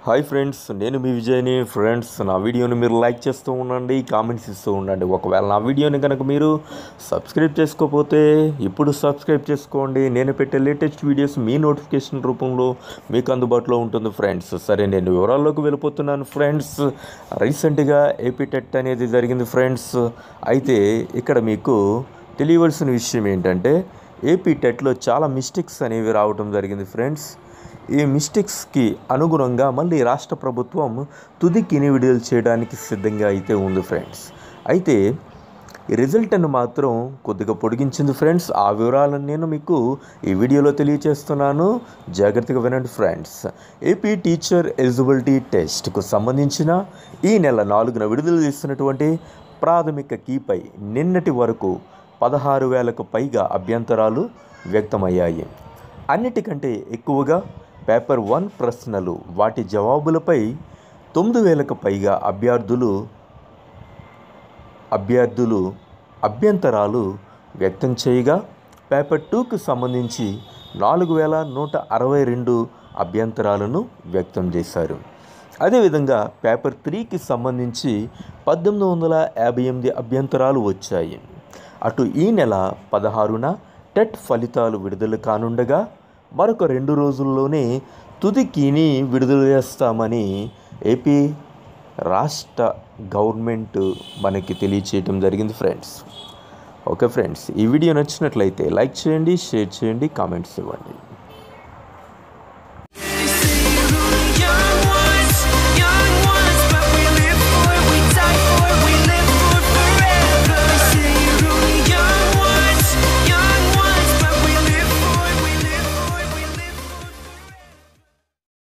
hi friends నేను మీ విజయ్ని friends నా వీడియోని మీరు లైక్ చేస్తూ ఉండండి కామెంట్స్ ఇస్తూ ఉండండి ఒకవేళ నా వీడియోని కనుక మీరు సబ్స్క్రైబ్ చేసుకోకపోతే ఇప్పుడు సబ్స్క్రైబ్ చేసుకోండి నేను పెట్టే లేటెస్ట్ వీడియోస్ మీ నోటిఫికేషన్ రూపంలో మీకు అందుబాటులో ఉంటుంది ఫ్రెండ్స్ సరే నేను వివరాల్లోకి వెళ్ళిపోతున్నాను ఫ్రెండ్స్ రీసెంట్గా ఏపీ టెట్ అనేది జరిగింది ఫ్రెండ్స్ అయితే ఇక్కడ మీకు తెలియవలసిన విషయం ఏంటంటే ఏపీ టెట్లో చాలా మిస్టేక్స్ అనేవి రావడం జరిగింది ఫ్రెండ్స్ ఈ మిస్టేక్స్కి అనుగుణంగా మళ్ళీ రాష్ట్ర ప్రభుత్వం తుదికిని విడుదల చేయడానికి సిద్ధంగా అయితే ఉంది ఫ్రెండ్స్ అయితే ఈ రిజల్ట్ను మాత్రం కొద్దిగా పొడిగించింది ఫ్రెండ్స్ ఆ వివరాలను నేను మీకు ఈ వీడియోలో తెలియచేస్తున్నాను జాగ్రత్తగా వినండి ఫ్రెండ్స్ ఏపీ టీచర్ ఎలిజిబిలిటీ టెస్ట్కు సంబంధించిన ఈ నెల నాలుగున విడుదల చేస్తున్నటువంటి ప్రాథమిక కీపై నిన్నటి వరకు పదహారు వేలకు పైగా అభ్యంతరాలు వ్యక్తమయ్యాయి అన్నిటికంటే ఎక్కువగా పేపర్ వన్ ప్రశ్నలు వాటి జవాబులపై తొమ్మిది వేలకు పైగా అభ్యర్థులు అభ్యర్థులు అభ్యంతరాలు వ్యక్తం చేయగా పేపర్ టూకు సంబంధించి నాలుగు వేల నూట అరవై రెండు అభ్యంతరాలను వ్యక్తం చేశారు అదేవిధంగా పేపర్ త్రీకి సంబంధించి పద్దెనిమిది వందల యాభై ఎనిమిది అభ్యంతరాలు వచ్చాయి అటు ఈ నెల పదహారున టెట్ ఫలితాలు విడుదల కానుండగా మరొక రెండు రోజుల్లోనే తుది కీని విడుదల చేస్తామని ఏపీ రాష్ట్ర గవర్నమెంట్ మనకి తెలియచేయటం జరిగింది ఫ్రెండ్స్ ఓకే ఫ్రెండ్స్ ఈ వీడియో నచ్చినట్లయితే లైక్ చేయండి షేర్ చేయండి కామెంట్స్ ఇవ్వండి